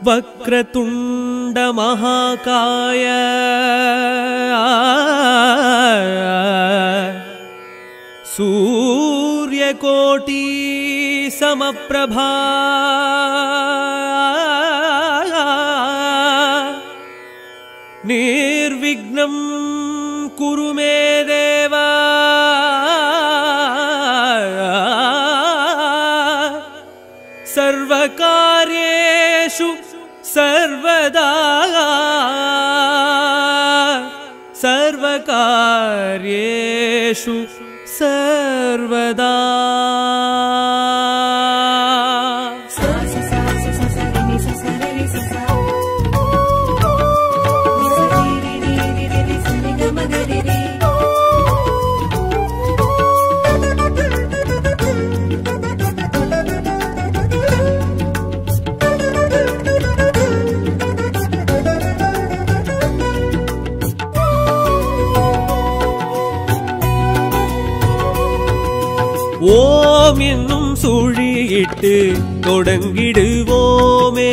वक्रतुण्डमहाकाय सूर्यकोटि समप्रभा निर्विघ्नं कुरु मे देव सर्वकार्येषु सर्वदा सर्वकार्येषु सर्वदा sa sa sa sa sa sa re ni sa sa re ni sa sa ni sa re re re re re re sa re ga ma ga re re ஓம் என்னும் சுழியிட்டு தொடங்கிடுவோமே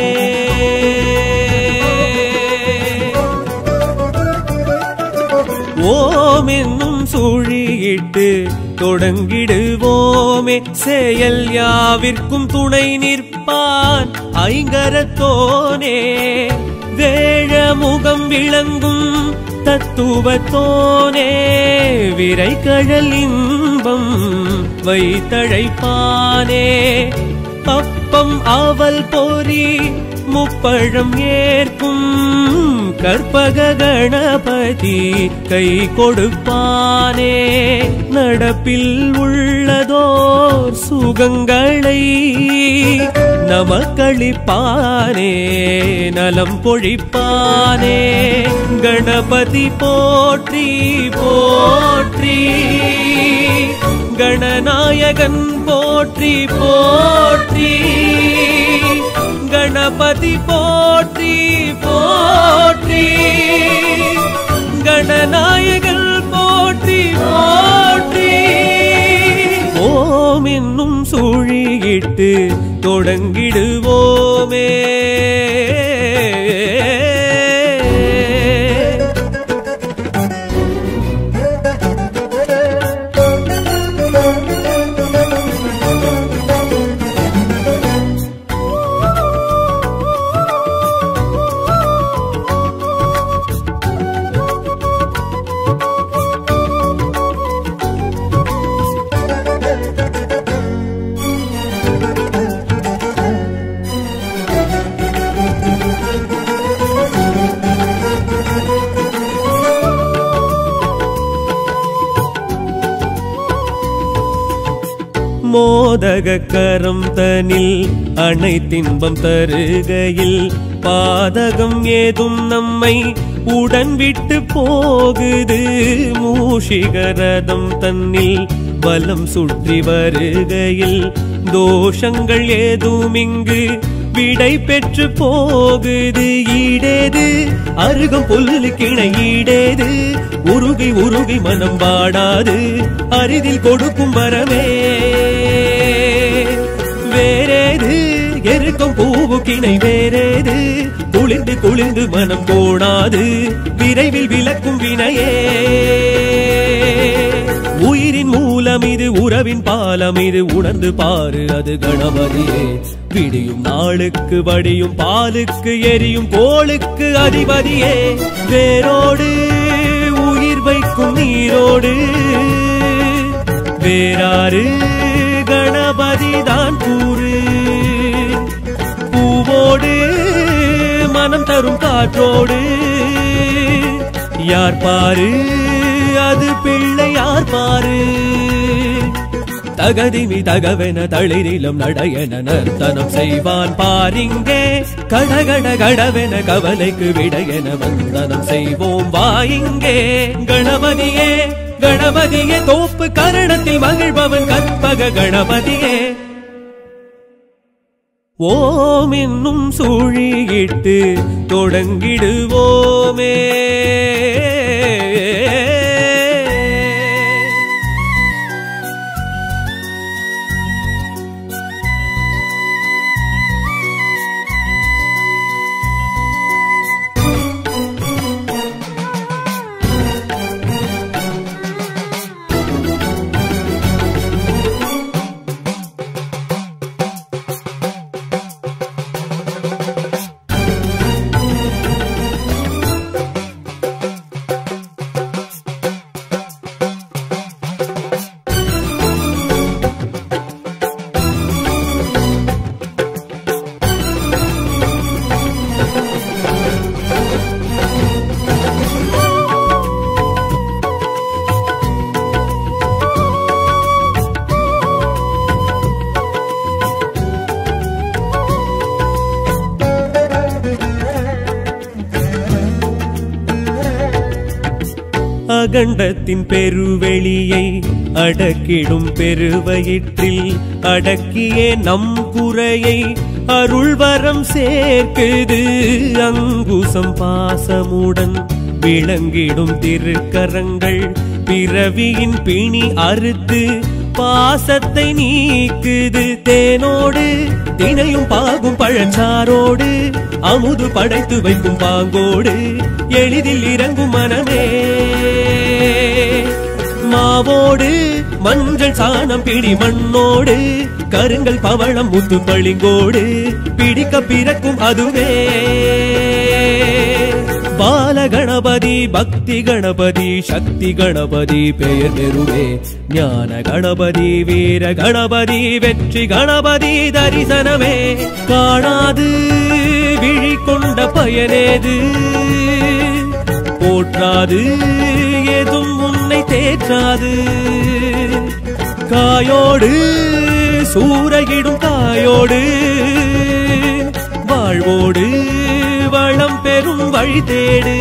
ஓம் என்னும் சுழியிட்டு தொடங்கிடுவோமே செயல் யாவிற்கும் துணை நிற்பான் ஐங்கரத்தோனே வேழ முகம் விளங்கும் தத்துவத்தோனே விரை கழல் இன்பம் வைத்தழைப்பானே அப்பம் அவல் பொறி முப்பழம் ஏற்கும் கற்பக கணபதி கை கொடுப்பானே நடப்பில் உள்ளதோர் சுகங்களை நமக்களிப்பானே நலம் பொழிப்பானே கணபதி போற்றி போற்றி கணநாயகன் போற்றி போற்றி கணபதி போற்றி போற்றி கணநாயகன் போற்றி போற்றி ஓம் என்னும் சூழியிட்டு தொடங்கிடுவோமே மோதக கரம் தனில் அனைத்தின்பம் தருகையில் பாதகம் ஏதும் நம்மை உடன் விட்டு போகுது மூஷிகரதம் தன்னில் பலம் சுற்றி வருகையில் தோஷங்கள் ஏதும் இங்கு விடை பெற்று போகுது ஈடேது அருகம் புல்லு கிணை ஈடேது உருகி உருகி மனம் வாடாது அரிதில் கொடுக்கும் வரமே வேறேது எருக்கும் பூவு கிணை வேறேது குளிர்ந்து குளிர்ந்து மனம் கோணாது விரைவில் விளக்கும் வினையே உயிரின் மூலம் இது உறவின் பாலம் இது உணர்ந்து பாரு அது கணபதியே விடியும் நாளுக்கு வடியும் பாலுக்கு எரியும் கோளுக்கு அதிபதியே வேரோடு உயிர் வைக்கும் நீரோடு வேறாறு கணபதி தான் கூறு பூவோடு மனம் தரும் காற்றோடு யார் பாரு அது பிள்ளை யார் பாரு தகதிமி தகவென தளிரிலும் நடையென நர்த்தனம் செய்வான் பாரிங்கே கடகட கடவென கவலைக்கு விடையென வந்தனம் செய்வோம் வாயிங்கே கணபதியே கணபதியே தோப்பு கரணத்தில் மகிழ்பவன் கற்பக கணபதியே ஓம் என்னும் சூழியிட்டு தொடங்கிடுவோமே அகண்டத்தின் பெருவெளியை அடக்கிடும் பெருவயிற்றில் அடக்கியே நம் குறையை அருள்வரம் சேர்க்குது அங்குசம் பாசமுடன் விளங்கிடும் திருக்கரங்கள் பிறவியின் பிணி அறுத்து பாசத்தை நீக்குது தேனோடு தினையும் பாகும் பழச்சாரோடு அமுது படைத்து வைக்கும் பாங்கோடு எளிதில் இறங்கும் மனமே மாவோடு மஞ்சள் சாணம் பிடி மண்ணோடு கருங்கல் பவளம் முத்து பளிங்கோடு பிடிக்க பிறக்கும் அதுவே பால கணபதி பக்தி கணபதி சக்தி கணபதி பெயர் பெறுவே ஞான கணபதி வீர கணபதி வெற்றி கணபதி தரிசனமே காணாது விழி கொண்ட பயனேது போற்றாது ஏதும் உன்னை தேற்றாது காயோடு சூறையிடும் காயோடு வாழ்வோடு வளம் பெறும் வழி தேடு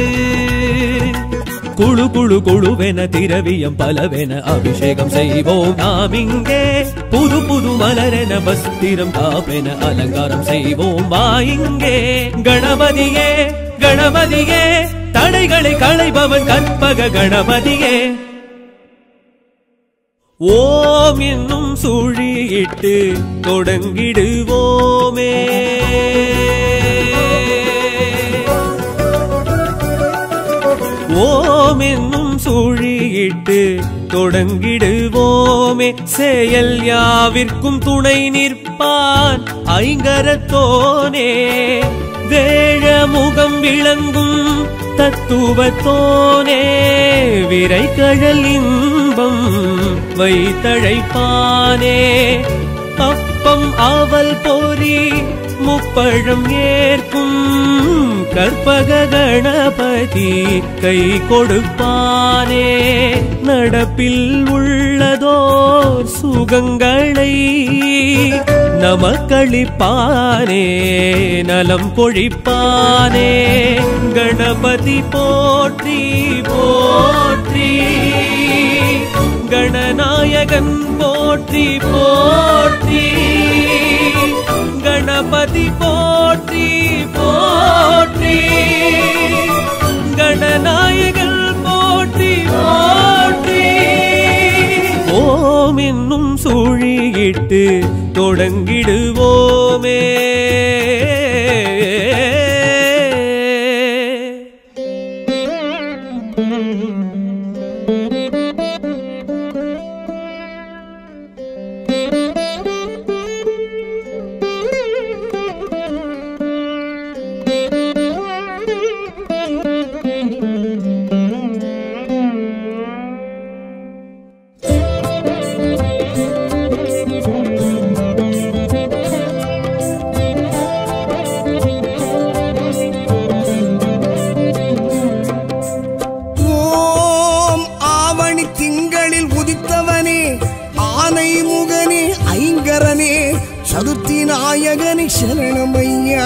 குழு குழு குழுவென திரவியம் பலவென அபிஷேகம் செய்வோம் நாம் இங்கே புது புது மலரென வஸ்திரம் காப்பென அலங்காரம் செய்வோம் வா இங்கே கணபதியே கணபதியே தடைகளை களைபவன் கற்பக கணபதியே ஓம் என்னும் சுழியிட்டு தொடங்கிடுவோமே ஓம் என்னும் சுழியிட்டு தொடங்கிடுவோமே செயல் யாவிற்கும் துணை நிற்பான் ஐங்கரத்தோனே வேழ முகம் விளங்கும் தத்துவத்தோனே விரை கழல் இன்பம் வைத்தழைப்பானே அப்பம் அவல் பொறி முப்பழம் ஏற்கும் கற்பக கணபதி கை கொடுப்பானே நடப்பில் உள்ளதோர் சுகங்களை நமக்களிப்பானே நலம் பொழிப்பானே கணபதி போற்றி போற்றி கணநாயகன் போற்றி போற்றி கணபதி போற்றி போற்றி கணநாயகன் போற்றி போற்றி ஓம் என்னும் சுழியிட்டு தொடங்கிடுவோமே ஓம் ஆவணி திங்களில் உதித்தவனே ஆனை முகனே ஐங்கரனே சதுர்த்தி நாயகனே சரணமையா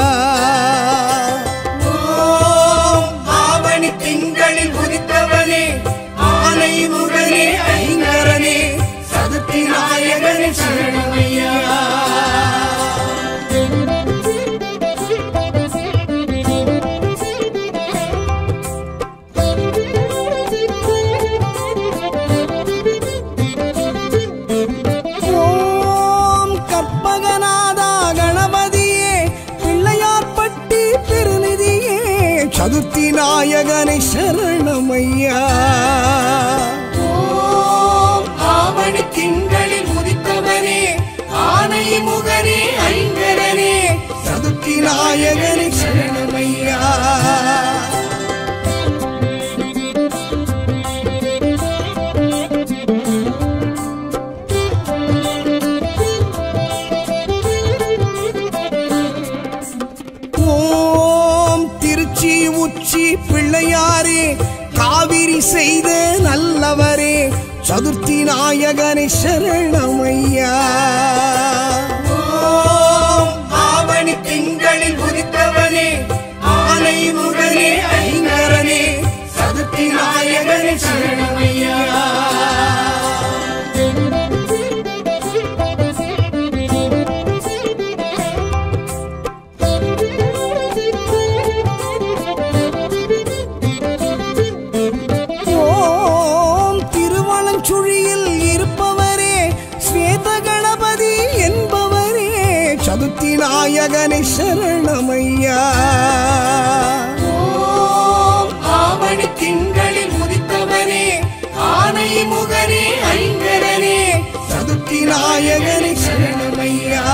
ஓம் ஆவணி திங்களில் உதித்தவனே ஆனை முகனே ஐங்கரனே சதுர்த்தி நாயகனே சரணமையா ஓம் கற்பகநாதா கணபதியே பிள்ளையார்பட்டி திருநிதியே சதுர்த்தி நாயகனை சரணமையா ஓம் ஆவணி திங்களில் உதித்தவனே ஆனை முகனே ஐங்கரனே சதுர்த்தி நாயகனை சரணமையா ஓம் திருச்சி உச்சி பிள்ளையாரே காவிரி செய்த நல்லவரே சதுர்த்தி நாயகனை சரணமையா ஓம் ஆவணி திங்களில் உதித்தவனே ஆனை முகனே ஐங்கரனே சதுர்த்தி நாயகனை சரணமையா சதுர்த்தி நாயகனை சரணமையா ஓம் ஆவணி திங்களில் உதித்தவனே ஆனை முகனே ஐங்கரனே சதுர்த்தி நாயகனை சரணமையா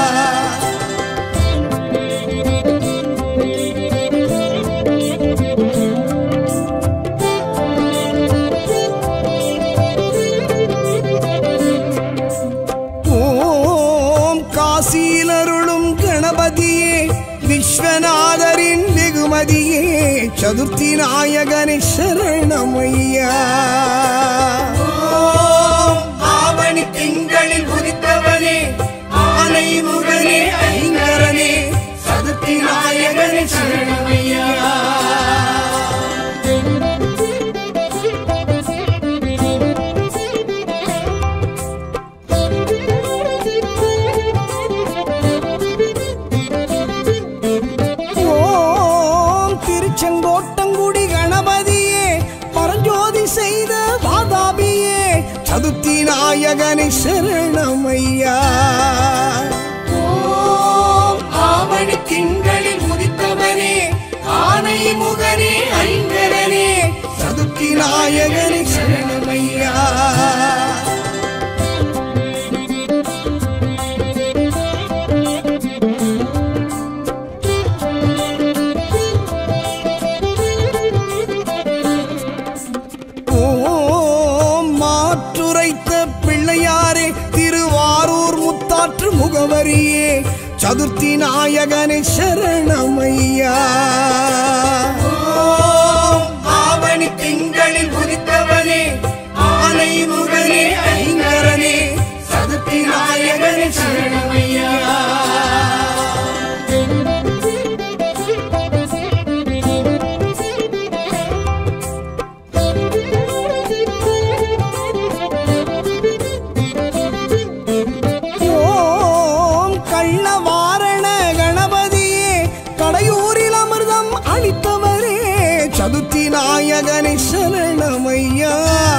ஓம் காசியிலருளும் கணபதியே விஸ்வநாதரின் வெகுமதியே சதுர்த்தி நாயகனை சரணமையா ஓம் ஆவணி திங்களில் உதித்தவனே ஆனை முகனே ஐங்கரனே சதுர்த்தி நாயகனே சரணமையா ஓம் திருச்செங்கோட்டங்குடி கணபதியே பரஞ்சோதி செய்த வாதாபியே சதுர்த்தி நாயகனை சரணமையா ஓம் ஆவணி திங்களில் உதித்தவனே ஆனை முகனே ஐங்கரனே சதுர்த்தி நாயகனை சரணமையா ஓம் மாற்றுரைத்த பிள்ளையாரே திருவாரூர் முத்தாற்று முகவரியே சதுர்த்தி நாயகனை சரணமையா ஓம் ஆவணி திங்களில் உதித்தவனே ஆனை முகனே ஐங்கரனே சதுர்த்தி நாயகனே சரணமையா ஓம் கள்ளவாரண கணபதியே கடையூரில் அமிர்தம் அளித்தவரே சதுர்த்தி நாயகனை சரணமையா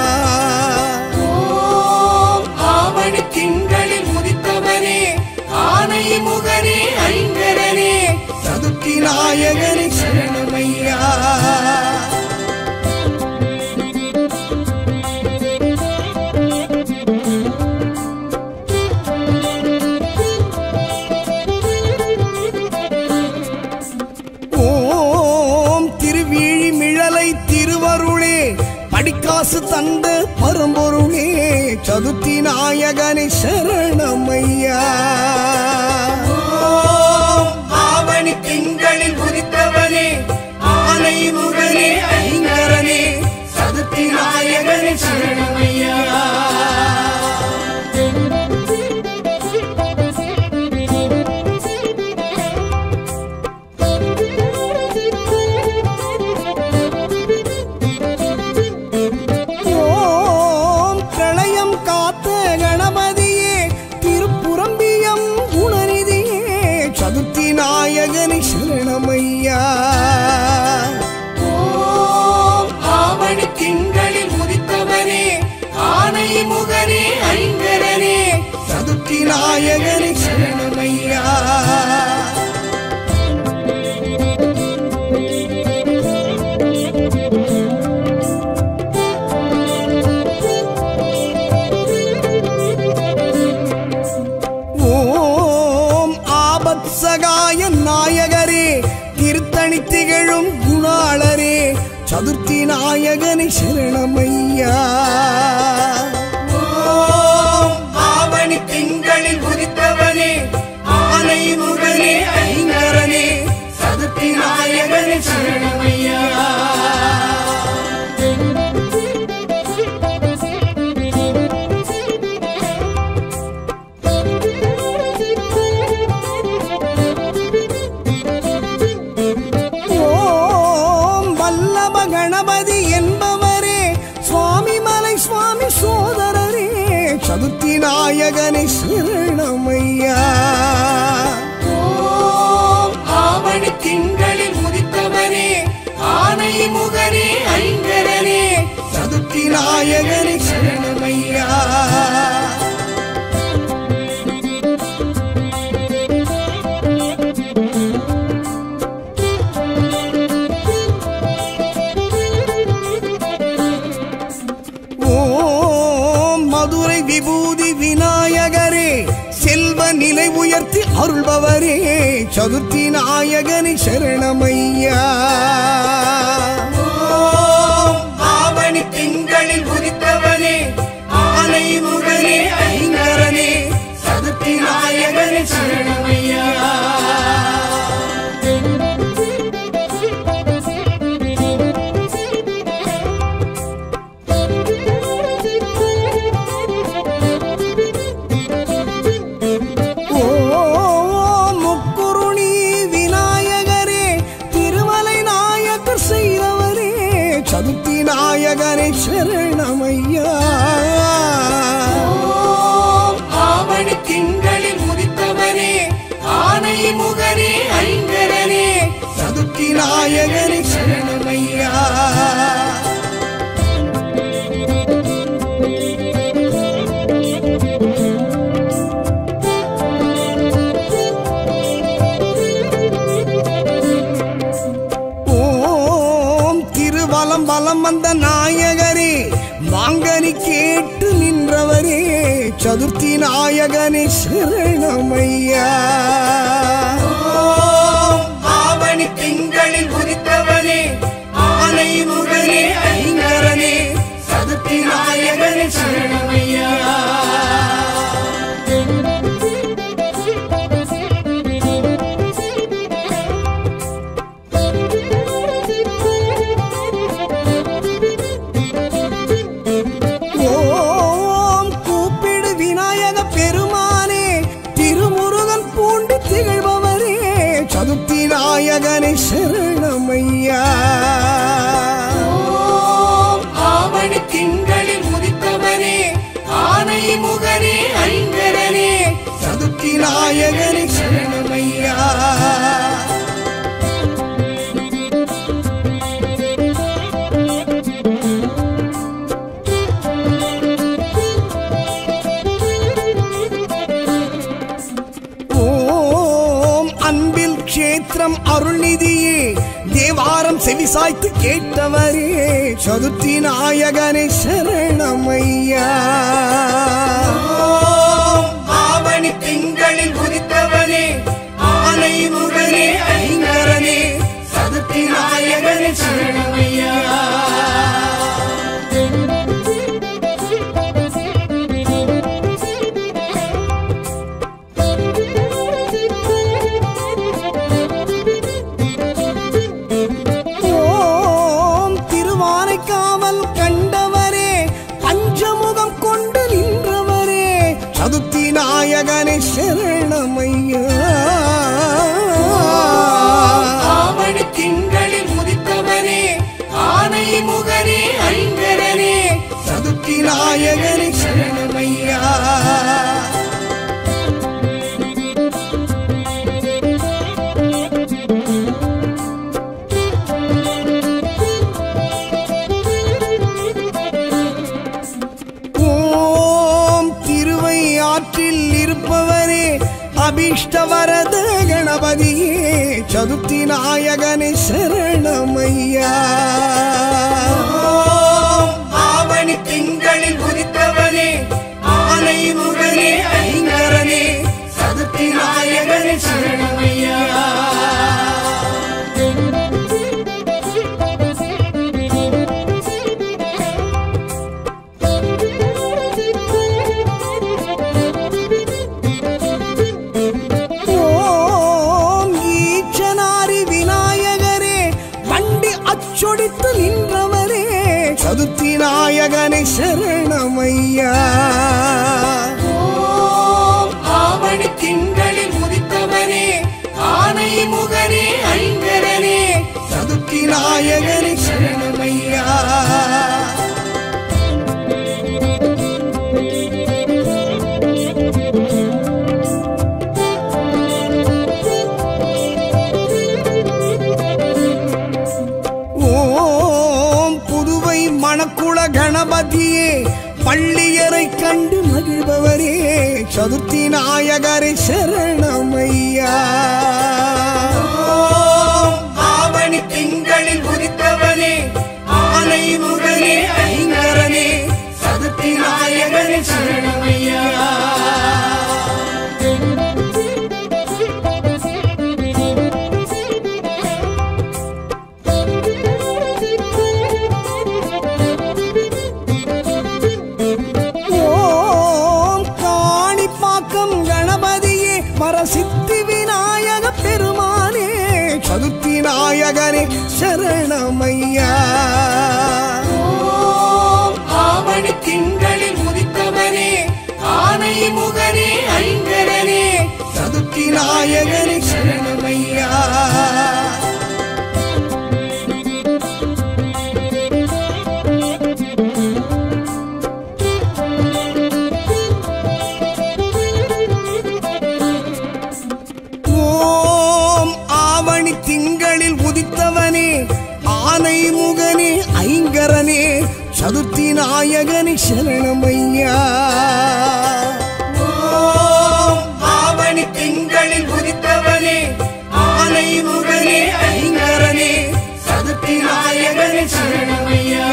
ஓம் ஆவணி திங்களில் உதித்தவனே ஆனை முகனே ஐங்கரனே சதுர்த்தி நாயகனை சரணமையா ஓம் திருவிழிமிழலை திருவருளே படிக்காசு தந்த பரம்பொருளே சதுர்த்தி நாயகனை சரணமையா ஓம் ஆவணி திங்களில் உதித்தவனே ஆனை முகனே ஐங்கரனே சதுர்த்தி நாயகனே சரணமையா ஓம் பிரளயம் காத்த கணபதியே திருப்புரம்பியம் குணநிதியே சதுர்த்தி நாயகனை சரணமையா ஓம் ஆவணி திங்களில் உதித்தவனே ஆனை முகனே ஐங்கரனே சதுர்த்தி நாயகனை சரணமையா ஓம் ஆபத் சகாய நாயகரே திருத்தணி திகழும் குணாளரே சதுர்த்தி நாயகனை சரணமையா ஓம் ஆவணி திங்களில் உதித்தவனே ஆனை முகனே ஐங்கரனே சதுர்த்தி நாயகனே சரணமையா ஓம் வல்லப கணபதி என்பவரே சுவாமி மலை சுவாமி சோதரரே சதுர்த்தி நாயகனை சரணமையா ஓம் ஆவணி திங்களில் உதித்தவனே ஆனை முகனே ஐங்கரனே சதுர்த்தி நாயகனை சரணமையா அருள்பவரே சதுர்த்தி நாயகனி சரணமையா ஓம் ஆவணி திங்களில் உதித்தவனே ஆனை முகனே ஐங்கரனே சதுர்த்தி நாயகனே சரணமையா ஓம் முக்குருணி விநாயகரே திருமலை நாயக்கர் செய்தவரே சதுர்த்தி நாயகனே சரணமையா ஓம் ஆவணி திங்களில் உதித்தவனே ஆனை முகனே ஐங்கரனே சதுர்த்தி நாயகனே சரணமையா ஓம் திருவலம் வலம் வந்த நாயகரே மாங்கனி கேட்டு நின்றவரே சதுர்த்தி நாயகனே சரணமையா ஓம் ஆவணி திங்களில் உதித்தவனே ஆனை முகனே ஐங்கரனே சதுர்த்தி நாயகனே சரணமையா ஓம் கூப்பிடு விநாயக பெருமானே திருமுருகன் பூண்டு திகழ்பவரே சதுர்த்தி நாயகனே சரணமையா ஓம் ஆவணி திங்களில் உதித்தவனே ஆனை முகனே ஐங்கரனே சதுர்த்தி நாயகனே சரணமையா ஓம் அன்பில் க்ஷேத்திரம் அருள்நிதியே தேவாரம் செவிசாய்த்து கேட்டவரே சதுர்த்தி நாயகனே சரணமையா ஓம் ஆவணி திங்களில் உதித்தவனே ஆனை முகனே ஐங்கரனே சதுர்த்தி நாயகனே சரணமையா ஓம் திருவானைக்காவல் கண்டவரே பஞ்சமுகம் கொண்டு நின்றவரே சதுர்த்தி நாயகனே சரணமையா ஆவணி திங்களில் உதித்தவனே ஆனை முகனே ஐங்கரனே சதுர்த்தி நாயகனே சரணமையா ஓம் திருவை ஆற்றில் இருப்பவரே அபிஷ்டவரத கணபதியே சதுர்த்தி நாயகனே சரணமையா ஓம் ஆவணி திங்களில் உதித்தவனே ஆனை முகனே ஐங்கரனே சதுர்த்தி நாயகனே சரணமையா ஓம் ஈச்சனாரி விநாயகரே வண்டி அச்சொடித்து நின்றவரே சதுர்த்தி நாயகனை சரணமையா ஓம் ஆவணி திங்களில் உதித்தவனே ஆனை முகனே ஐங்கரனே சதுர்த்தி நாயகனே சரணமையா ஓம் புதுவை மணக்குள கணபதியே பள்ளியரை கண்டு மகிழ்பவரே சதுர்த்தி நாயகரை சரணமையா ஓம் ஆவணி திங்களில் உதித்தவனே ஆனை முகனே ஐங்கரனே சதுர்த்தி நாயகனே சரணமையா சித்தி விநாயக பெருமானே சதுர்த்தி நாயகரே சரணமையா ஓம் ஆவணி திங்களில் உதித்தவனே ஆனை முகனே ஐங்கரனே சதுர்த்தி நாயகரே சரணமையா ஓம் ஆவணி திங்களில் உதித்தவனே ஆனை முகனே ஐங்கரனே சதுர்த்தி நாயகனே சரணமையா ஓம் ஆவணி திங்களில் உதித்தவனே ஆனை முகனே ஐங்கரனே சதுர்த்தி நாயகனே சரணமையா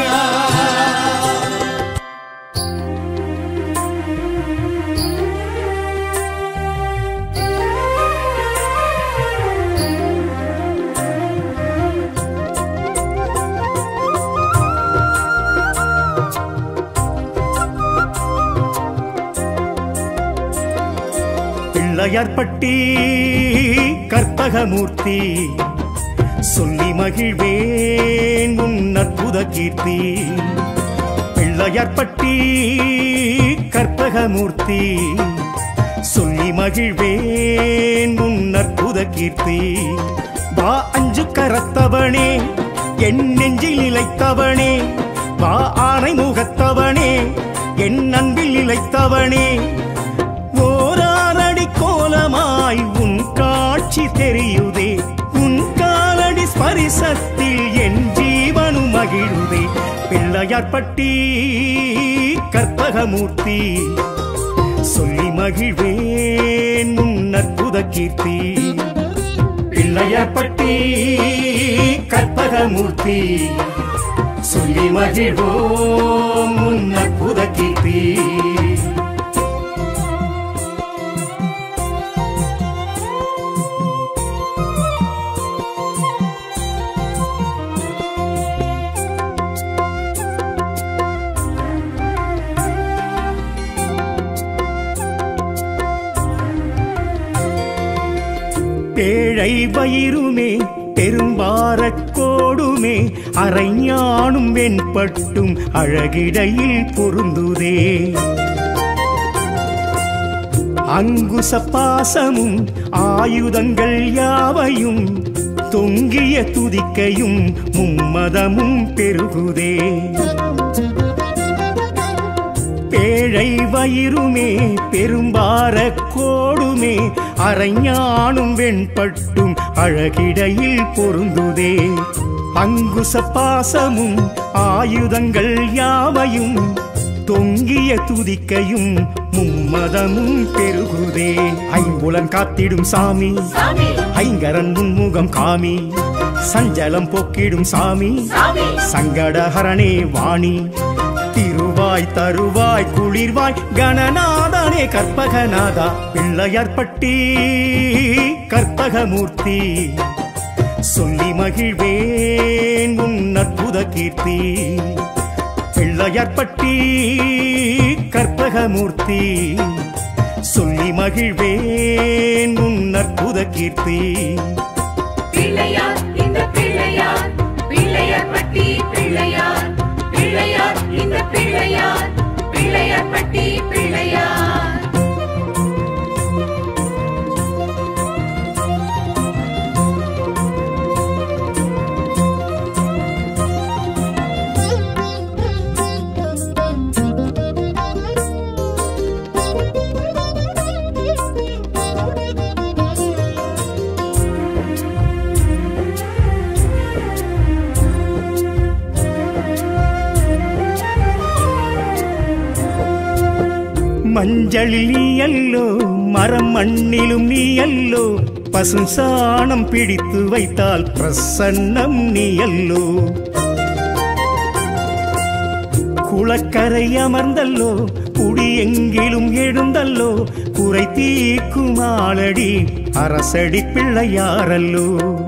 பிள்ளையார்பட்டி கற்பகமூர்த்தி சொல்லி மகிழ்வேன் உன் அற்புத கீர்த்தி பிள்ளையார்பட்டி கற்பகமூர்த்தி சொல்லி மகிழ்வேன் உன் அற்புத கீர்த்தி வா அஞ்சு கரத்தவனே என் நெஞ்சில் நிலைத்தவனே வா ஆனை முகத்தவனே என் அன்பில் நிலைத்தவனே ஓராரடி கோலமாய் உன் காட்சி தெரியுதே உன் காலடி ஸ்பரிசத்தில் என் ஜீவனும் மகிழுதே பிள்ளையார்பட்டி கற்பகமூர்த்தி சொல்லி மகிழ்வேன் உன் அற்புத கீர்த்தி பிள்ளையார்பட்டி கற்பகமூர்த்தி சொல்லி மகிழ்வோம் உன் அற்புத கீர்த்தி பேழை வயிறுமே பெரும்பாரக் கோடுமே அரைஞானும் வெண்பட்டும் அழகிடையில் பொருந்துதே அங்குச பாசமும் ஆயுதங்கள் யாவையும் தொங்கிய துதிக்கையும் மும்மதமும் பெருகுதே பேழை வயிறுமே பெரும்பார கோடுமே அரைஞானும் வெண்பட்டும் அழகிடையில் பொருந்துதே அங்குச பாசமும் ஆயுதங்கள் யாவையும் தொங்கிய துதிக்கையும் மும்மதமும் பெருகுதே ஐம்புலன் காத்திடும் சாமி ஐங்கரன் முன்முகம் காமி சஞ்சலம் போக்கிடும் சாமி சங்கடஹரணே வாணி திருவாய் தருவாய் குளிர்வாய் கணநாதனே கற்பகநாதா பிள்ளையார்பட்டி கற்பகமூர்த்தி சொல்லி மகிழ்வேன் உன் அற்புத கீர்த்தி பிள்ளையார்பட்டி கற்பகமூர்த்தி சொல்லி மகிழ்வேன் உன் அற்புத கீர்த்தி பிள்ளையார் இந்த பிள்ளையார் பிள்ளையார் பட்டி பிள்ளையார் பிள்ளையார் இந்த பிள்ளையார் பிள்ளையார் பட்டி பிள்ளையார் மஞ்சளில் நீ அல்லோ மரம் மண்ணிலும் நீ அல்லோ பசு சாணம் பிடித்து வைத்தால் பிரசன்னம் நீ அல்லோ குளக்கரை அமர்ந்தல்லோ குடி எங்கிலும் எழுந்தல்லோ குறை தீர்க்கும் ஆளடி அரசடி பிள்ளையாரல்லோ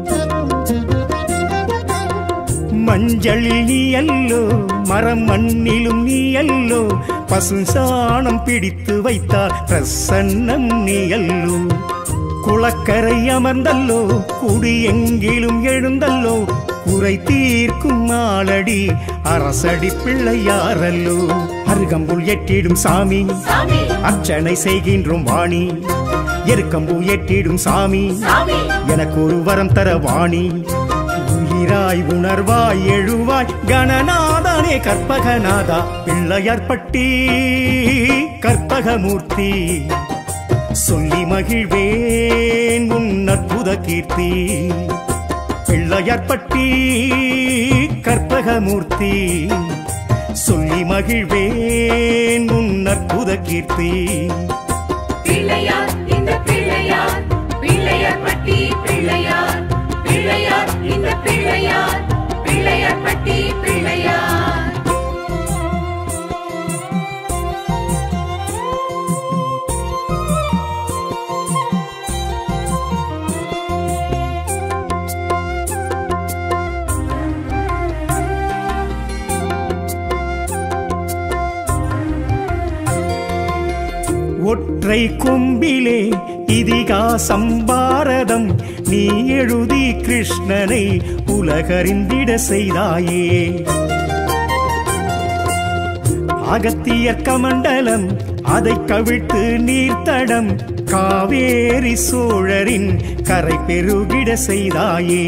மஞ்சளில் நீ அல்லோ மரம் மண்ணிலும் நீ அல்லோ பசு சாணம் பிடித்து வைத்தால் பிரசன்னம் நீ அல்லோ குளக்கரை அமர்ந்தல்லோ குடி எங்கிலும் எழுந்தல்லோ குறை தீர்க்கும் நாளடி அரசடி பிள்ளையாரல்லோ அருகம்புல் எட்டிடும் சாமி சாமி அர்ச்சனை செய்கின்றோம் வாணி எருக்கம்பு எட்டிடும் சாமி சாமி எனக்கு ஒரு வரம் தர வாணி உயிராய் உணர்வாய் எழுவாய் கணநாதனே கற்பகநாதா பிள்ளையார்பட்டி கற்பகமூர்த்தி சொல்லி மகிழ்வேன் உன் அற்புத கீர்த்தி பிள்ளையார்பட்டி கற்பகமூர்த்தி சொல்லி மகிழ்வேன் உன் அற்புத கீர்த்தி பிள்ளையார் இந்த பிள்ளையார் பிள்ளையார் பட்டி பிள்ளையார் பிள்ளையார் இந்த பிள்ளையார் பிள்ளையார் பட்டி பிள்ளையார் ஒற்றை கொம்பிலே இதிகாசம் பாரதம் நீ எழுதி கிருஷ்ணனை உலகறிந்திட செய்தாயே அகத்தியர் கமண்டலம் அதை கவிழ்த்து நீர்த்தடம் காவேரி சோழரின் கரை பெருகிட செய்தாயே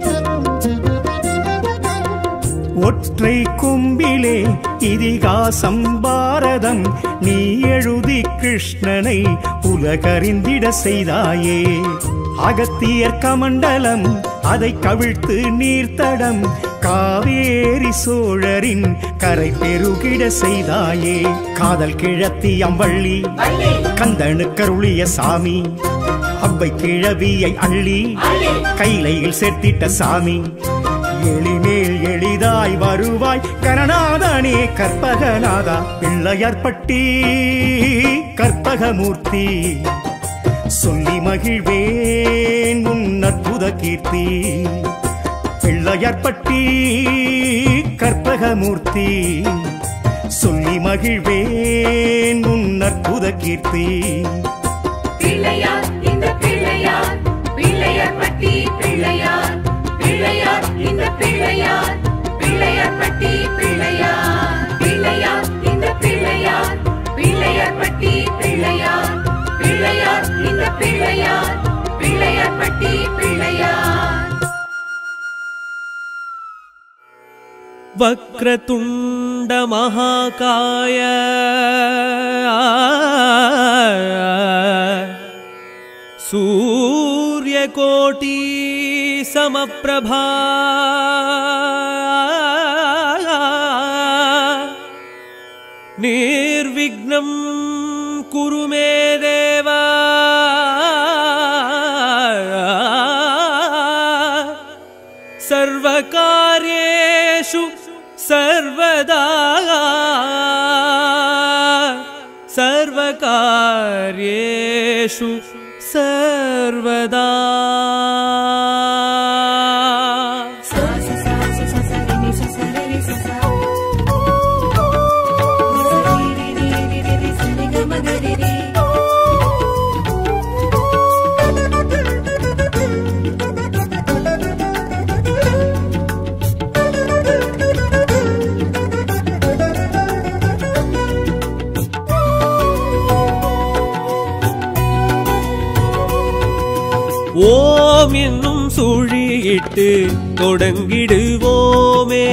ஒற்றை கொம்பிலே இதிகாசம் பாரதம் நீ எழுதி கிருஷ்ணனை உலகறிந்திட செய்தாயே அகத்தியர் கமண்டலம் அதை கவிழ்த்து நீர்த்தடம் காவேரி சோழரின் கரை பெருகிட செய்தாயே காதல் கிழத்தி அம்பள்ளி வள்ளி கந்தனுக்கருளிய சாமி அவ்வை கிழவியை அள்ளி அள்ளி கைலையில் சேர்த்திட்ட சாமி எளிமேல் எளிதாய் வருவாய் கரணாதனே கற்பகநாதா பிள்ளையார்பட்டி கற்பகமூர்த்தி சொல்லி மகிழ்வேன் உன் அற்புத கீர்த்தி பிள்ளையார்பட்டி கற்பகமூர்த்தி சொல்லி மகிழ்வேன் உன் அற்புத கீர்த்தி பிள்ளையார் இந்த பிள்ளையார் பிள்ளையார் பட்டி பிள்ளையார் பிள்ளையார் இந்த பிள்ளையார் பிள்ளையார் பட்டி பிள்ளையார் பிள்ளையார் இந்த பிள்ளையார் பிள்ளையார் பட்டி பிள்ளையார் பிள்ளையார் இந்த பிள்ளையார் பிள்ளையார் பட்டி பிள்ளையார் वक्रतुण्ड महाकाय सूर्यकोटि समप्रभा निर्विघ्नं कुरु मे देव सर्वकार्येषु सर्वदा सर्वकार्येषु सर्वदा sa sa sa sa sa sa re ni sa sa re ni sa sa re re re re re re sa re ga ma ga re re ஓம் என்னும் சுழியிட்டு தொடங்கிடுவோமே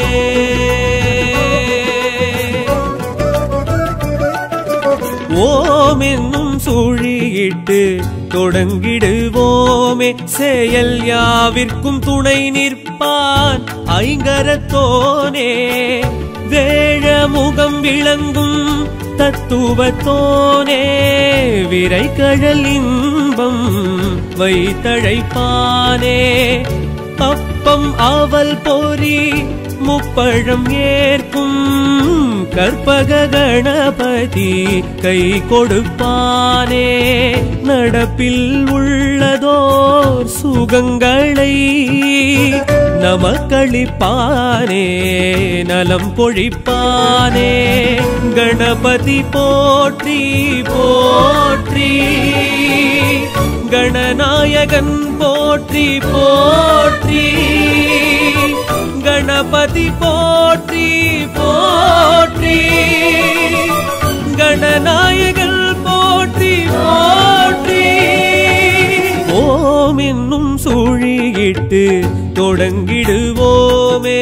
ஓம் என்னும் சுழியிட்டு தொடங்கிடுவோமே செயல் யாவிற்கும் துணை நிற்பான் ஐங்கரத்தோனே வேழ முகம் விளங்கும் தத்துவத்தோனே விரை கடல் இன்பம் வைத்தழைப்பானே அப்பம் அவல் பொறி முப்பழம் ஏற்கும் கற்பக கணபதி கை கொடுப்பானே நடப்பில் உள்ளதோர் சுகங்களை நமக்களிப்பானே நலம் பொழிப்பானே கணபதி போற்றி போற்றி கண கணநாயகன் போற்றி போற்றி கணபதி போற்றி போற்றி கணநாயகன் போற்றி போற்றி ஓம் என்னும் சூழியிட்டு தொடங்கிடுவோமே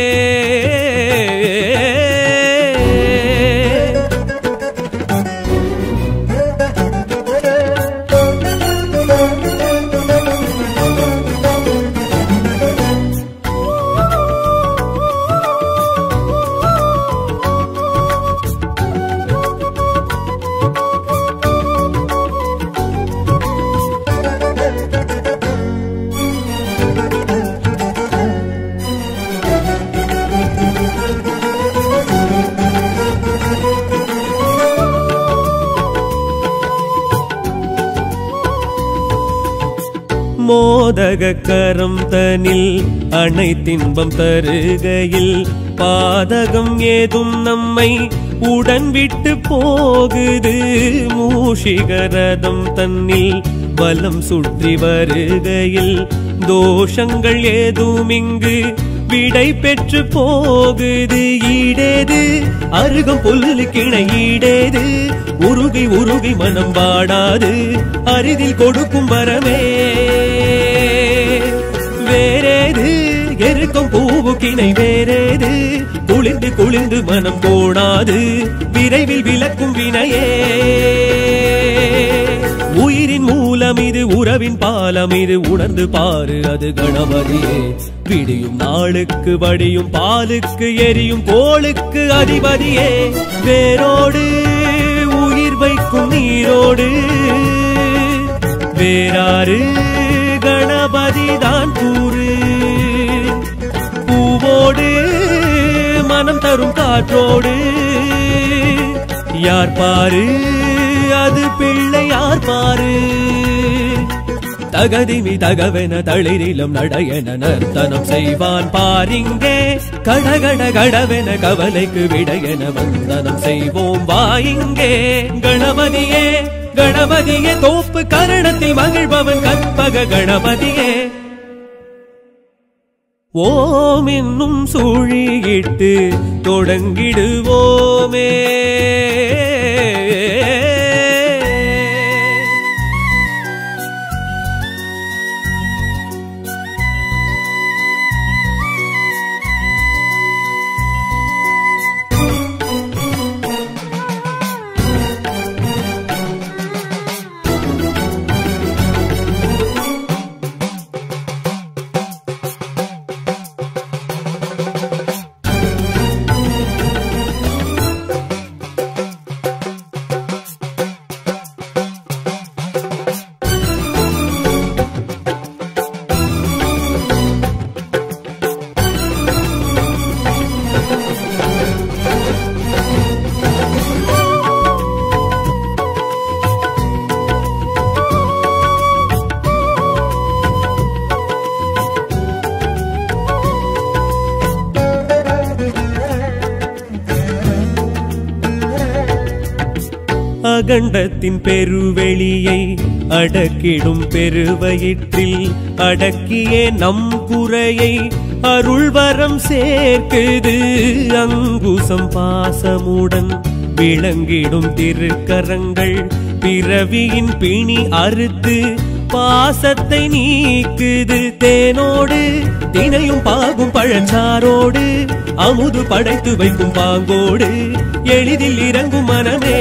மோதக கரம் தனில் அனைத்தின்பம் தருகையில் பாதகம் ஏதும் நம்மை உடன் விட்டு போகுது மூஷிகரதம் தன்னில் வலம் சுற்றி வருகையில் தோஷங்கள் ஏதும் இங்கு விடை பெற்று போகுது ஈடேது அருகம் புல்லு கிணை ஈடேது உருகி உருகி மனம் வாடாது அரிதில் கொடுக்கும் வரமே வேறேது எருக்கும் பூவு கிணை வேறேது குளிர்ந்து குளிர்ந்து மனம் கோணாது விரைவில் விளக்கும் வினையே உயிரின் மூலம் இது உறவின் பாலம் இது உணர்ந்து பாரு அது கணபதியே விடியும் நாளுக்கு வடியும் பாலுக்கு எரியும் கோளுக்கு அதிபதியே வேரோடு உயிர் வைக்கும் நீரோடு வேறாறு கணபதி தான் கூறு பூவோடு மனம் தரும் காற்றோடு யார் பாரு அது பிள்ளை யார் பாரு தகதிமி தகவென தளிரிலும் நடையென நர்த்தனம் செய்வான் பாரிங்கே கடகட கடவென கவலைக்கு விடையென வந்தனம் செய்வோம் வாயிங்கே கணபதியே கணபதியே தோப்பு கரணத்தில் மகிழ்பவன் கற்பக கணபதியே ஓம் என்னும் சூழியிட்டு தொடங்கிடுவோமே அகண்டத்தின் பெருவெளியை அடக்கிடும் பெருவயிற்றில் அடக்கியே நம் குறையை அருள்வரம் சேர்க்குது அங்குசம் பாசமுடன் விளங்கிடும் திருக்கரங்கள் பிறவியின் பிணி அறுத்து பாசத்தை நீக்குது தேனோடு தினையும் பாகும் பழச்சாரோடு அமுது படைத்து வைக்கும் பாங்கோடு எளிதில் இறங்கும் மனமே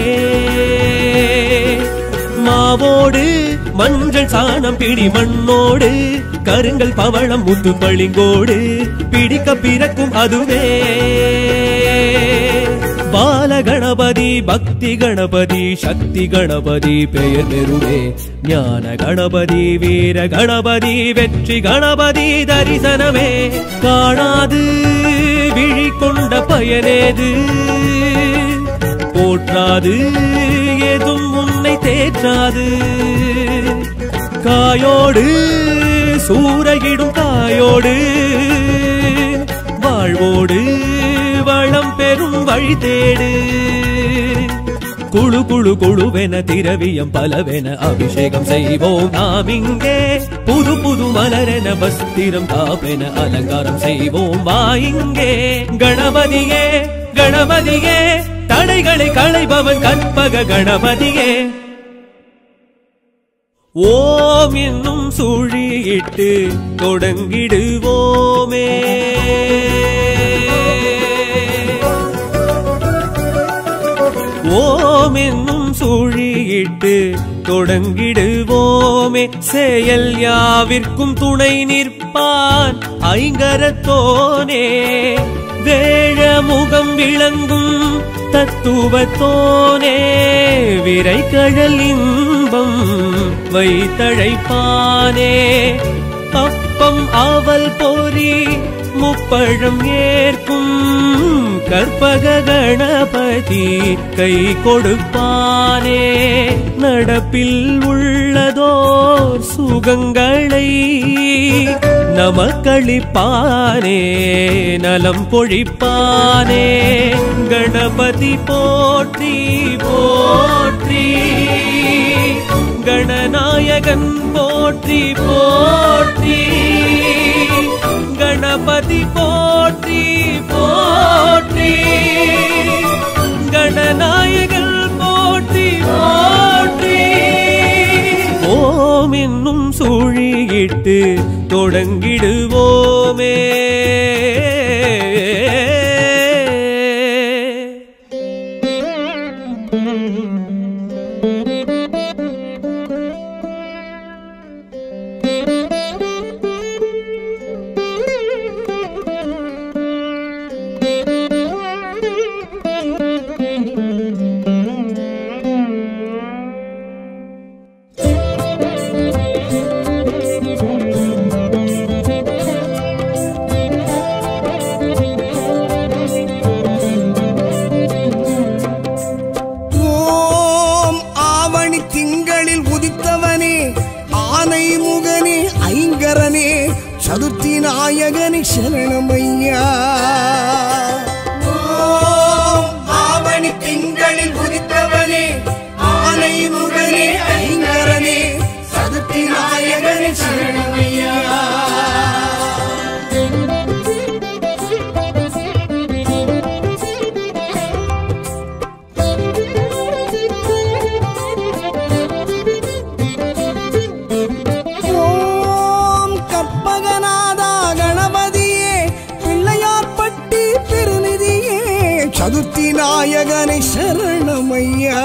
மாவோடு மஞ்சள் சாணம் பிடி மண்ணோடு கருங்கல் பவளம் முத்து பளிங்கோடு பிடிக்க பிறக்கும் அதுவே பால கணபதி பக்தி கணபதி சக்தி கணபதி பெயர் பெறுவே ஞான கணபதி வீர கணபதி வெற்றி கணபதி தரிசனமே காணாது விழி கொண்ட பயனேது போற்றாது ஏதும் உன்னை தேற்றாது காயோடு சூறையிடும் காயோடு வாழ்வோடு வளம் பெறும் வழி தேடு குழு குழு குழுவென திரவியம் பலவென அபிஷேகம் செய்வோம் நாம் இங்கே புது புது மலரென வஸ்திரம் காப்பென அலங்காரம் செய்வோம் வா இங்கே கணபதியே கணபதியே தடைகளை களைபவன் கற்பக கணபதியே ஓம் என்னும் சுழியிட்டு தொடங்கிடுவோமே ஓம் என்னும் சுழியிட்டு தொடங்கிடுவோமே செயல் யாவிற்கும் துணை நிற்பான் ஐங்கரத்தோனே வேழ முகம் விளங்கும் தத்துவத்தோனே விரை கழல் இன்பம் வைத்தழைப்பானே அப்பம் அவல் பொறி முப்பழம் ஏற்கும் கற்பக கணபதி கை கொடுப்பானே நடப்பில் உள்ளதோர் சுகங்களை நமக்களிப்பானே நலம் பொழிப்பானே கணபதி போற்றி போற்றி கணநாயகன் போற்றி போற்றி கணபதி போற்றி போற்றி கணநாயகன் போற்றி போற்றி ஓம் என்னும் சூழியிட்டு தொடங்கிடுவோமே ஓம் ஆவணி திங்களில் உதித்தவனே ஆனை முகனே ஐங்கரனே சதுர்த்தி நாயகனே சரணமையா ஓம் ஆவணி திங்களில் உதித்தவனே ஆனை முகனே ஐங்கரனே சதுர்த்தி நாயகனே சரணமையா ஓம் கற்பகநாதா கணபதியே பிள்ளையார்பட்டி பெருநிதியே சதுர்த்தி நாயகனை சரணமையா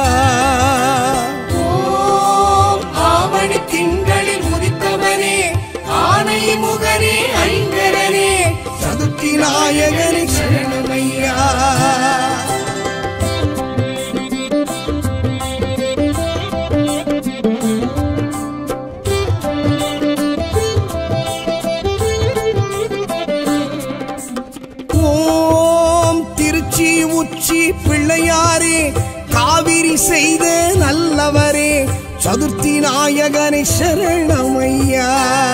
ஓம் ஆவணி திங்களில் உதித்தவனே ஆனை முகனே ஐங்கரனே சதுர்த்தி நாயகனை சரணமையா ஓம் திருச்சி உச்சி பிள்ளையாரே காவிரி செய்த நல்லவரே சதுர்த்தி நாயகனை சரணமையா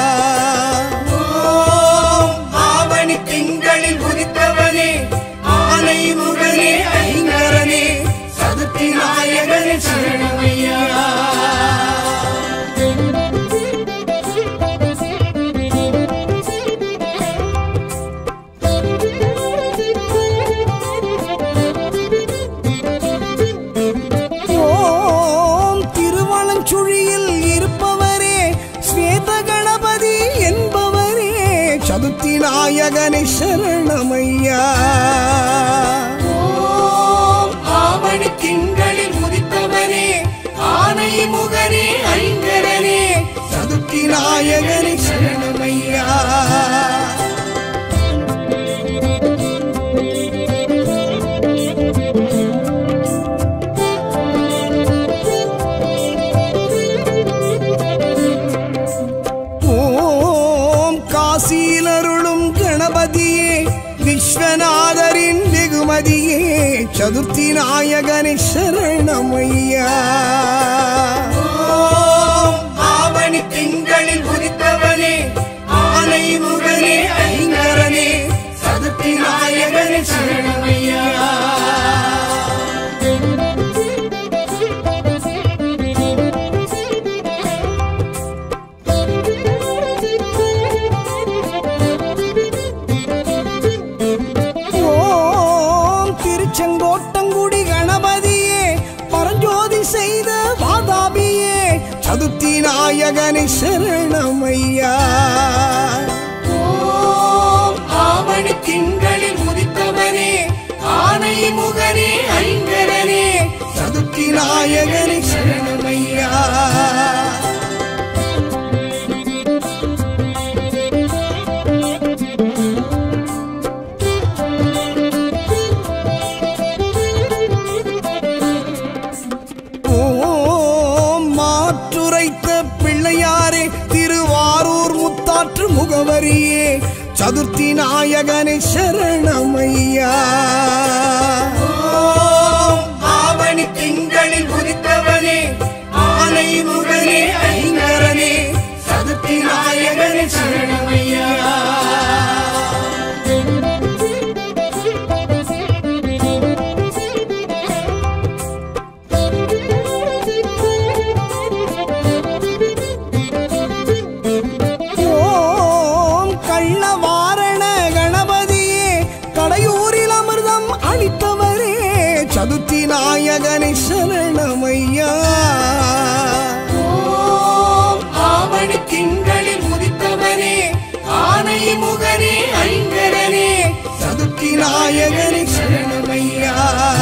ஓம் ஆவணி திங்களில் உதித்தவனே ஆனை முகனே ஐங்கரனே சதுர்த்தி நாயகனே சரணமையா ஓம் திருவளஞ்சுழியில் இருப்பவரே ஸ்வேத கணபதி என்பவரே சதுர்த்தி நாயகனை சரணமையா ஓம் ஆவணி திங்களில் உதித்தவனே ஆனை முகனே ஐங்கரனே சதுர்த்தி நாயகனை சரணமையா ஓம் காசியிலருளும் கணபதியே விஸ்வநாதரின் வெகுமதியே சதுர்த்தி நாயகனை சரணமையா ஓம் ஆவணி திங்களில் உதித்தவனே ஆனை முகனே ஐங்கரனே சதுர்த்தி நாயகனே சரணமையா நாயகனை சரணமையா ஓம் ஆவணி திங்களில் உதித்தவனே ஆனை முகனே ஐங்கரனே சதுர்த்தி நாயகனை சரணமையா ஓம் மாற்றுரைத்த பிள்ளையாரே திருவாரூர் முத்தாற்று முகவரியே சதுர்த்தி நாயகனை சரணமையா ஓம் ஆவணி திங்களில் உதித்தவனே ஆனை முகனே ஐங்கரனே சதுர்த்தி நாயகனே சரணமையா ஓம் கள்ளவாரண கணபதியே கடையூரில் அமிர்தம் அளித்தவரே சதுர்த்தி நாயகனை சரணமையா ஓம் ஆவணி திங்களில் உதித்தவனே ஆனை முகனே ஐங்கரனே சதுர்த்தி நாயகனை சரணமையா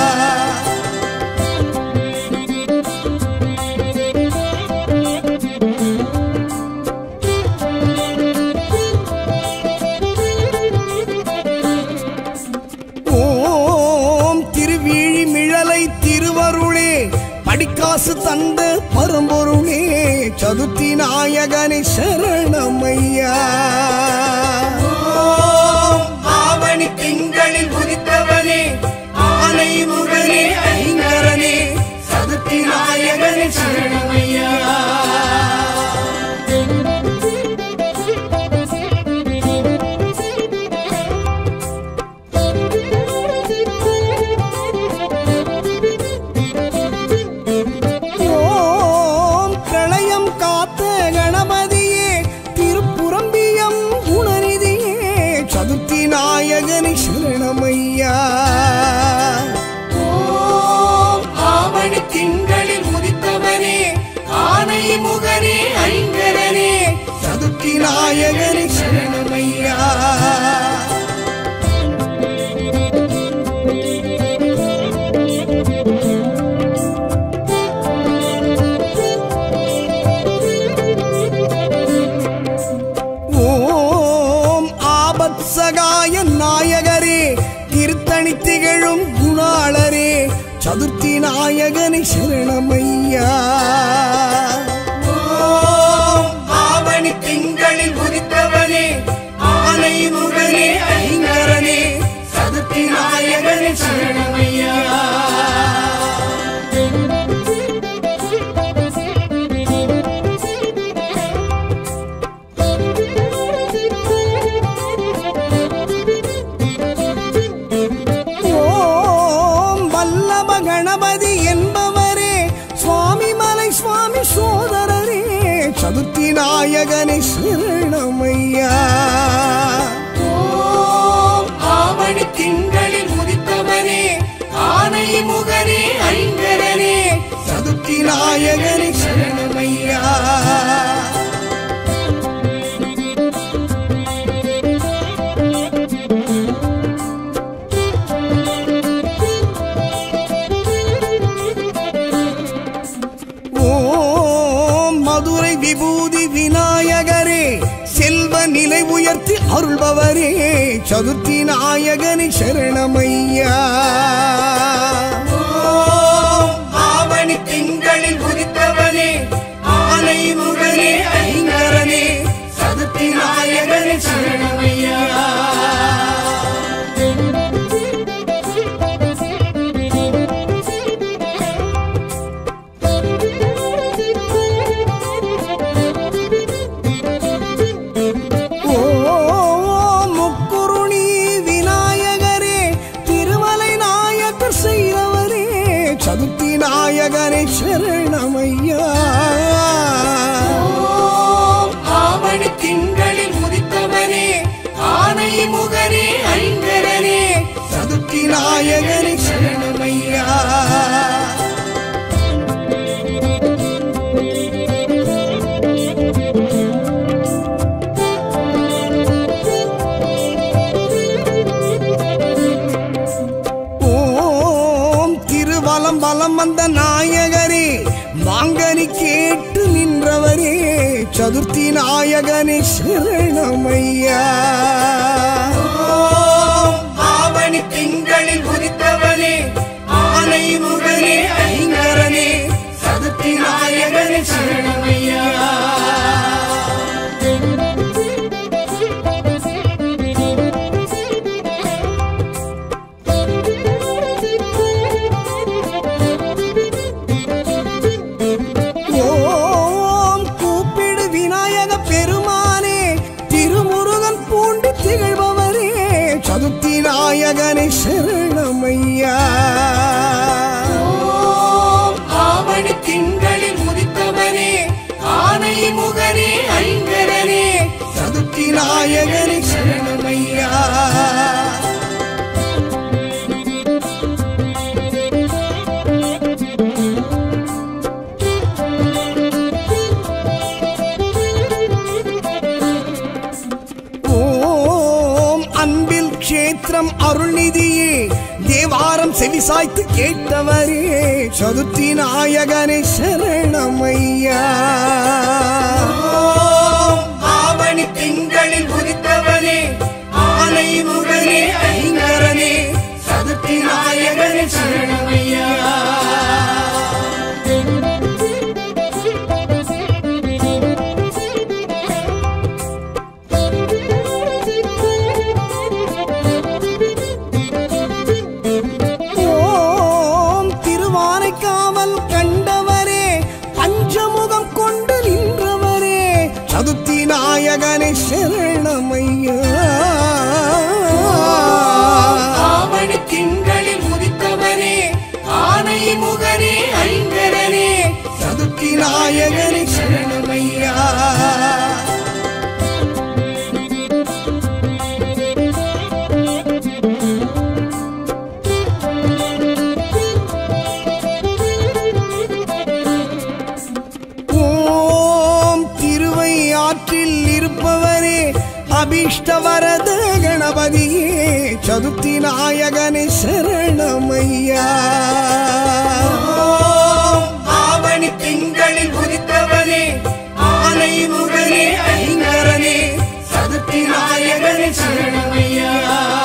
ஓம் திருவிழி மிழலை திருவருளே படிக்காசு தந்த பரம்பொருளே சதுர்த்தி நாயகனை சரணமையா ஓம் ஆவணி திங்களில் உதித்தவனே ஆனை முகனே ஐங்கரனே சதுர்த்தி நாயகனே சரணமையா ஓம் பிரளயம் காத்த கணபதியே திருப்புரம்பியம் குணநிதியே சதுர்த்தி நாயகனை சரணமையா ஓம் ஆவணி திங்களில் உதித்தவனே ஆனை முகனே ஐங்கரனே சதுர்த்தி நாயகனை சரணமையா ஓம் ஆபத் சகாய நாயகரே திருத்தணி திகழும் குணாளரே சதுர்த்தி நாயகனை சரணமையா ஓம் ஆவணி திங்களில் உதித்தவனே ஆனை முகனே ஐங்கரனே சதுர்த்தி நாயகனே சரணமையா ஓம் வல்லப கணபதி என்பவரே சுவாமி மலை சுவாமி சோதரரே சதுர்த்தி நாயகனை சரணமையா ஓம் ஆவணி திங்களில் உதித்தவனே ஆனை முகனே ஐங்கரனே சதுர்த்தி நாயகனை சரணமையா ஓம் மதுரை விபூதி விநாயகரே செல்வ நிலை உயர்த்தி அருள்பவரே சதுர்த்தி நாயகனை சரணமையா ஓம் ஆவணி திங்களில் உதித்தவனே ஆனை முகனே ஐங்கரனே சதுர்த்தி நாயகனே சரணமையா ஓம் முக்குருணி விநாயகரே திருமலை நாயக்கர் செய்தவரே சதுர்த்தி நாயகனை சரணமையா ஓம் ஆவணி திங்களில் உதித்தவனே ஆனை முகனே ஐங்கரனே சதுர்த்தி நாயகனை சரணமையா சதுர்த்தி நாயகனே சரணமையா ஓம் ஆவணி திங்களில் உதித்தவனே ஆனை முகனே ஐங்கரனே சதுர்த்தி நாயகனே சரணமையா ஓம் கூப்பிடு விநாயக பெருமானே திருமுருகன் பூண்டு திகழ்பவரே சதுர்த்தி நாயகனே சரணமையா ஓம் ஆவணி திங்களில் உதித்தவனே ஆனை முகனே ஐங்கரனே சதுர்த்தி நாயகனே சரணமையா ஓம் அன்பில் க்ஷேத்திரம் அருள்நிதியே தேவாரம் செவிசாய்த்து கேட்டவரே சதுர்த்தி நாயகனே சரணமையா ஓம் ஆவணி திங்களில் உதித்தவனே ஆனை முகனே ஐங்கரனே சதுர்த்தி நாயகனே சரணமையா ஓம் திருவானைக்காவல் கண்டவரே பஞ்சமுகம் கொண்டு நின்றவரே சதுர்த்தி நாயகனே சரணமையா ஆவணி திங்களில் உதித்தவனே ஆனை முகனே ஐங்கரனே சதுர்த்தி நாயகனே சரணமையா ஓம் திருவை ஆற்றில் இருப்பவரே அபிஷ்டவரத கணபதியே சதுர்த்தி நாயகனே சரணமையா ஓம் ஆவணி திங்களில் உதித்தவனே ஆனை முகனே ஐங்கரனே சதுர்த்தி நாயகனே சரணமையா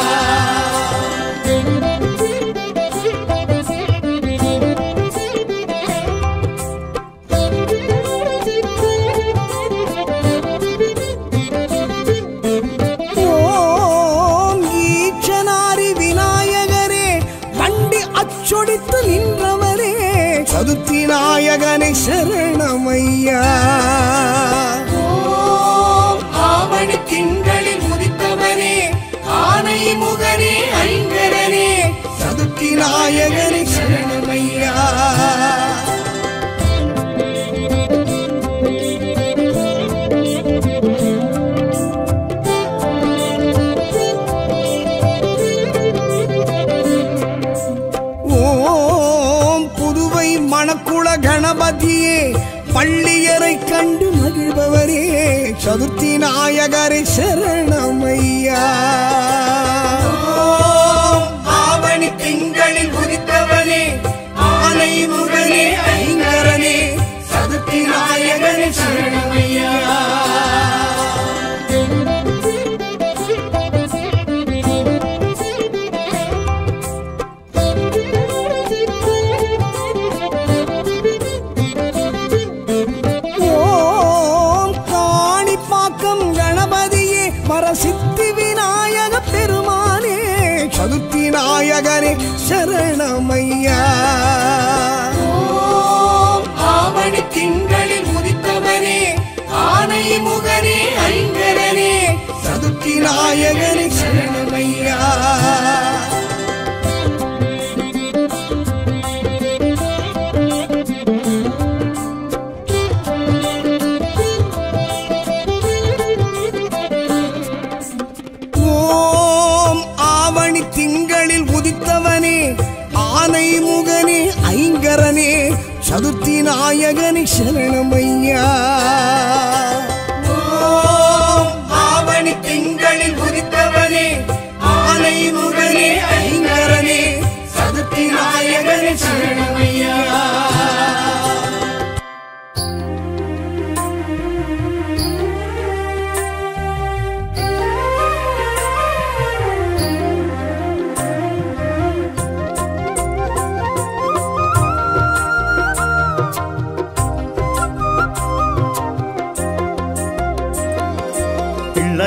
ஓம் ஈச்சனாரி விநாயகரே வண்டி அச்சொடித்து நின்றவரே சதுர்த்தி நாயகனை சரணமையா ஓம் ஆவணி திங்களில் உதித்தவனே ஆனை முகனே ஐங்கரனே சதுர்த்தி நாயகனை சரணமையா ஓம் புதுவை மணக்குள கணபதியே பள்ளியரை கண்டு மகிழ்பவரே சதுர்த்தி நாயகரை சரணமையா ஓம் ஆவணி திங்களில் உதித்தவனே ஆனை முகனே ஐங்கரனே சதுர்த்தி நாயகனே சரணமையா ஓம் காணிப்பாக்கம் கணபதியே மரசித்தி விநாயக பெருமானே சதுர்த்தி நாயகரே சரணமையா ஓம் ஆவணி திங்களில் உதித்தவனே ஆனை முகனே ஐங்கரனே சதுர்த்தி நாயகரே சரணமையா ஓம் ஆவணி திங்களில் உதித்தவனே ஆனை முகனே ஐங்கரனே சதுர்த்தி நாயகனே சரணமையா ஓம் ஆவணி திங்களில் உதித்தவனே ஆனை முகனே ஐங்கரனே சதுர்த்தி நாயகனே சரணமையா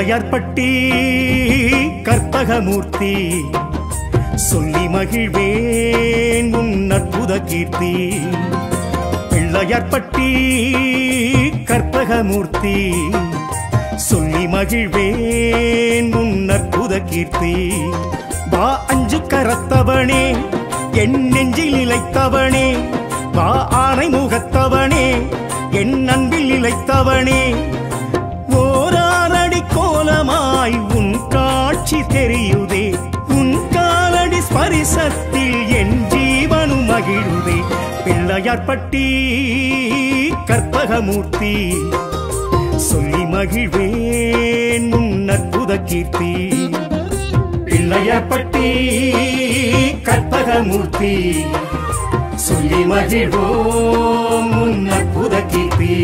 பிள்ளையார்பட்டி கற்பகமூர்த்தி சொல்லி மகிழ்வேன் உன் அற்புத கீர்த்தி பிள்ளையார்பட்டி கற்பகமூர்த்தி சொல்லி மகிழ்வேன் உன் அற்புத கீர்த்தி வா அஞ்சு கரத்தவனே என் நெஞ்சில் நிலைத்தவனே வா ஆனை முகத்தவனே என் அன்பில் நிலைத்தவனே ஓராரடி கோலமாய் உன் காட்சி தெரியுதே உன் காலடி ஸ்பரிசத்தில் என் ஜீவனும் மகிழுதே பிள்ளையார்பட்டி கற்பகமூர்த்தி சொல்லி மகிழ்வேன் உன் அற்புத கீர்த்தி பிள்ளையார்பட்டி கற்பகமூர்த்தி சொல்லி மகிழ்வோம் உன் அற்புத கீர்த்தி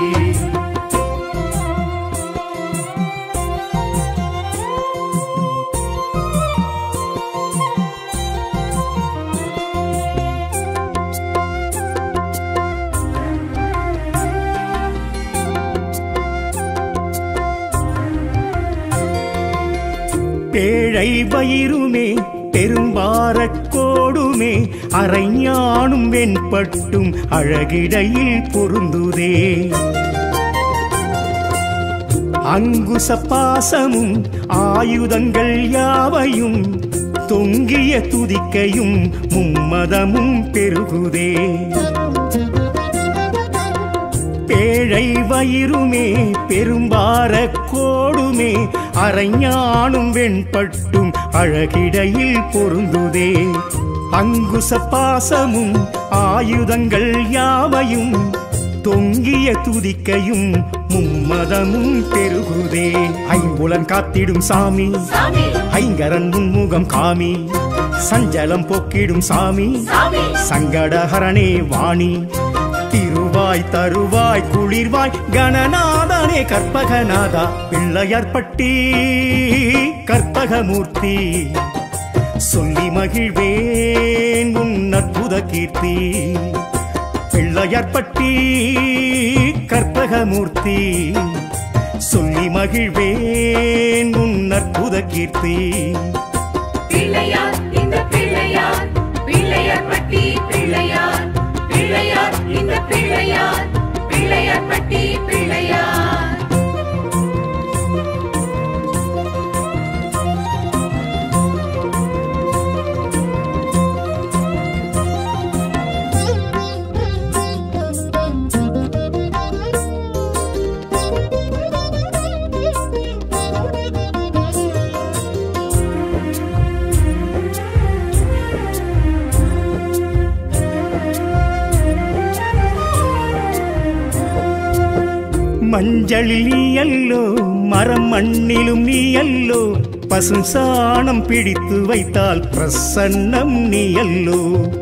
பேழை வயிறுமே பெரும்பாரக் கோடுமே அரைஞானும் வெண்பட்டும் அழகிடையில் பொருந்துதே அங்குச பாசமும் ஆயுதங்கள் யாவையும் தொங்கிய துதிக்கையும் மும்மதமும் பெருகுதே பேழை வயிறுமே பெரும்பார கோடுமே அரைஞானும் வெண்பட்டும் அழகிடையில் பொருந்துதே அங்குச பாசமும் ஆயுதங்கள் யாவையும் தொங்கிய துதிக்கையும் மும்மதமும் பெருகுதே ஐம்புலன் காத்திடும் சாமி சாமி ஐங்கரன் முன்முகம் காமி சஞ்சலம் போக்கிடும் சாமி சாமி சங்கடஹரணே வாணி திருவாய் தருவாய் குளிர்வாய் கணநாதனே கற்பகநாதா பிள்ளையார்பட்டி கற்பகமூர்த்தி சொல்லி மகிழ்வேன் உன் அற்புத கீர்த்தி பிள்ளையார்பட்டி கற்பகமூர்த்தி சொல்லி மகிழ்வேன் உன் அற்புத கீர்த்தி பிள்ளையார் இந்த பிள்ளையார் பிள்ளையார் பட்டி பிள்ளையார் பிள்ளையார் இந்த பிள்ளையார் பிள்ளையார் பட்டி பிள்ளையார் மஞ்சளில் நீ அல்லோ மரம் மண்ணிலும் நீ அல்லோ பசு சாணம் பிடித்து வைத்தால் பிரசன்னம் நீ அல்லோ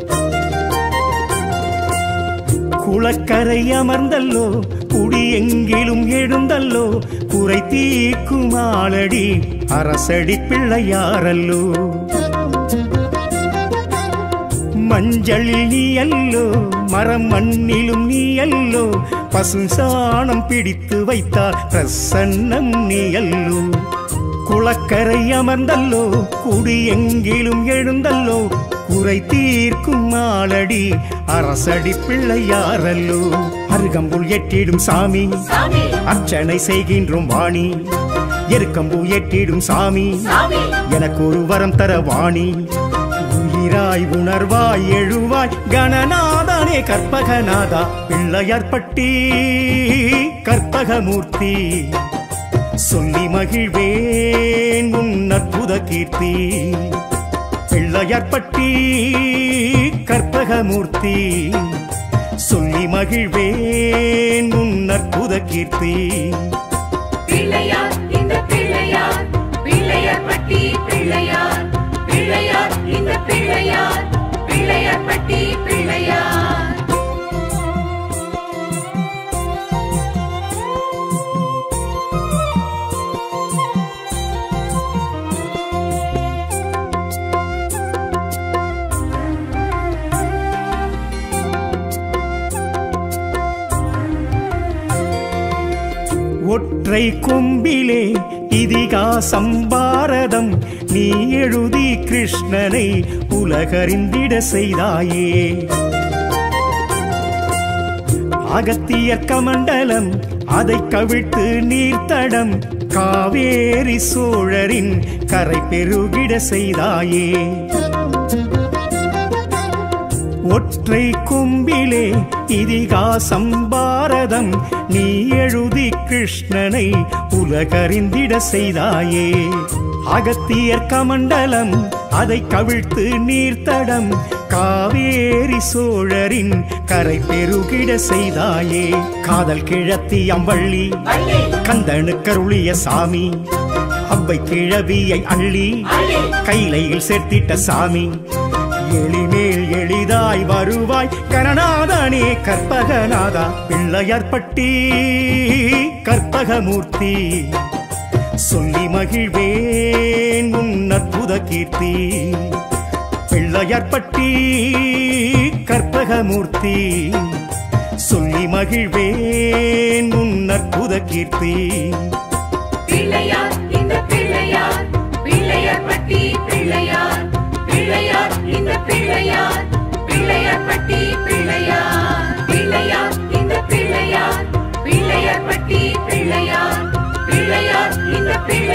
குளக்கரை அமர்ந்தல்லோ குடி எங்கிலும் எழுந்தல்லோ குறை தீக்கும் ஆளடி அரசடி பிள்ளையாரல்லோ மஞ்சளில் நீ அல்லோ மரம் மண்ணிலும் நீ அல்லோ பசு சாணம் பிடித்து வைத்தால் பிரசன்னம் நீ அல்லோ குளக்கரை அமர்ந்தல்லோ குடி எங்கிலும் எழுந்தல்லோ குறை தீர்க்கும் ஆளடி அரசடி பிள்ளையாரல்லோ அருகம்புல் எட்டிடும் சாமி சாமி அர்ச்சனை செய்கின்றோம் வாணி எருக்கம்பூ எட்டிடும் சாமி சாமி எனக்கு ஒரு வரம் தர வாணி உயிராய் உணர்வாய் எழுவாய் கணநாதனே கற்பகநாதா பிள்ளையார்பட்டி கற்பகமூர்த்தி சொல்லி மகிழ்வேன் உன் அற்புத கீர்த்தி பிள்ளையார்பட்டி கற்பகமூர்த்தி சொல்லி மகிழ்வேன் உன் அற்புத கீர்த்தி பிள்ளையார் இந்த பிள்ளையார் பிள்ளையார் பட்டி பிள்ளையார் பிள்ளையார் இந்த பிள்ளையார் பிள்ளையார் பட்டி பிள்ளையார் ஒற்றை கொம்பிலே இதிகாசம் பாரதம் நீ எழுதி கிருஷ்ணனை உலகறிந்திட செய்தாயே அகத்தியர் கமண்டலம் அதை கவிழ்த்து நீர்த்தடம் காவேரி சோழரின் கரை பெருகிட செய்தாயே ஒற்றை கும்பிலே இதிகாசம் பாரதம் நீ எழுதி கிருஷ்ணனை உலகறிந்திட செய்தாயே அகத்தியர் கமண்டலம் அதை கவிழ்த்து நீர்த்தடம் காவேரி சோழரின் கரை பெருகிட செய்தாயே காதல் கிழத்தி அம்பள்ளி கந்தனுக்கருளிய சாமி அவ்வை கிழவியை அள்ளி கைலையில் சேர்த்திட்ட சாமி எளிமேல் எளிதாய் வருவாய் கரணாதனே கற்பகநாதா பிள்ளையார்பட்டி கற்பகமூர்த்தி சொல்லி மகிழ்வேன் உன் அற்புத கீர்த்தி பிள்ளையார்பட்டி கற்பகமூர்த்தி சொல்லி மகிழ்வேன் உன் அற்புத கீர்த்தி பிள்ளையார் இந்த பிள்ளையார் பிள்ளையார் பட்டி பிள்ளையார் பிள்ளையார் இந்த பிள்ளையார் பிள்ளையார் பட்டி பிள்ளையார் பிள்ளையார் இந்த பிள்ளையார் பிள்ளையார் பட்டி பிள்ளையார் பிள்ளையார் இந்த பிள்ளையார்